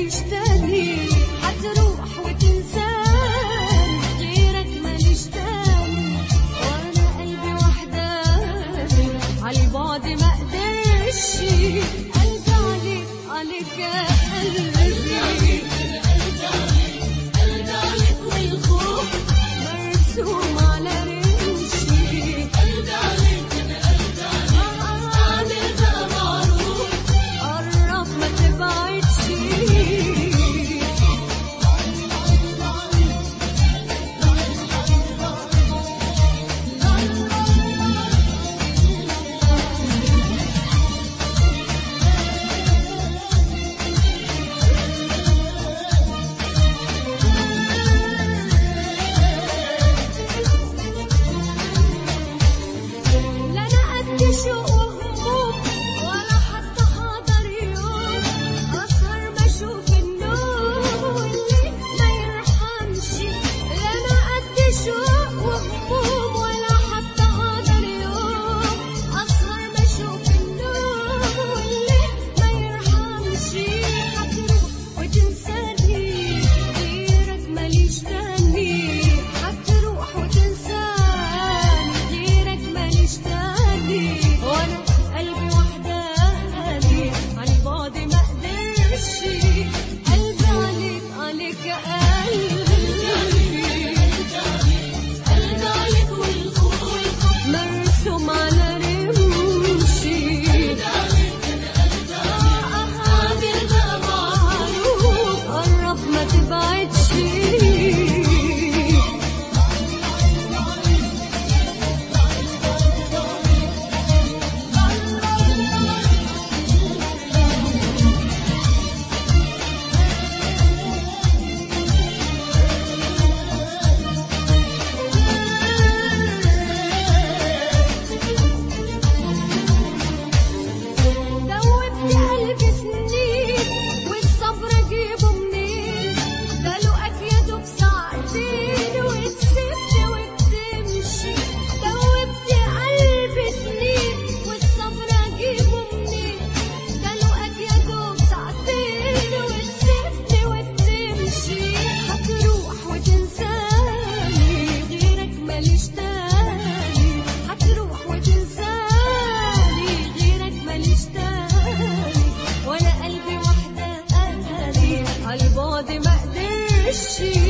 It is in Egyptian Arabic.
ماليش تاني هتروح وتنساني غيرك ماليش تاني وانا قلبي وحداني عالبعد ما قدرش قلبي عليك عليك يا قلبي قلبي عليك والخوف مرسوم على رمشي قلبي عليك عليك معروف قرب ما تبعدش لا انا قد شوق وهموم ولا حتى حاضر يوم اسهر ما اشوف النوم واللي ما يرحمش لا انا قد شوق وهموم ولا حتى حاضر يوم اسهر ما اشوف النوم واللي ما يرحمش هتروح وتنساني غيرك ماليش تاني هتروح وتنساني غيرك ماليش تاني وانا قلبي وحداني عن بعد ما قدرش قلبي عليك عليك يا قلبي قلبي عليك والخوف مرسوم على رمشي قادر ده معروف قرب ما تبعدش دوبت قلبي سنين والصبر اجيبه منين ده لقاك يا دوب ساعتين وتسيبني وبتمشي دوبت قلبي سنين والصبر اجيبه منين ده لقاك يا دوب ساعتين وتسيبني وبتمشي هتروح وتنساني غيرك ماليش تاني هتروح وتنساني غيرك ماليش تاني وانا قلبي وحداني عالبعد ما قدرش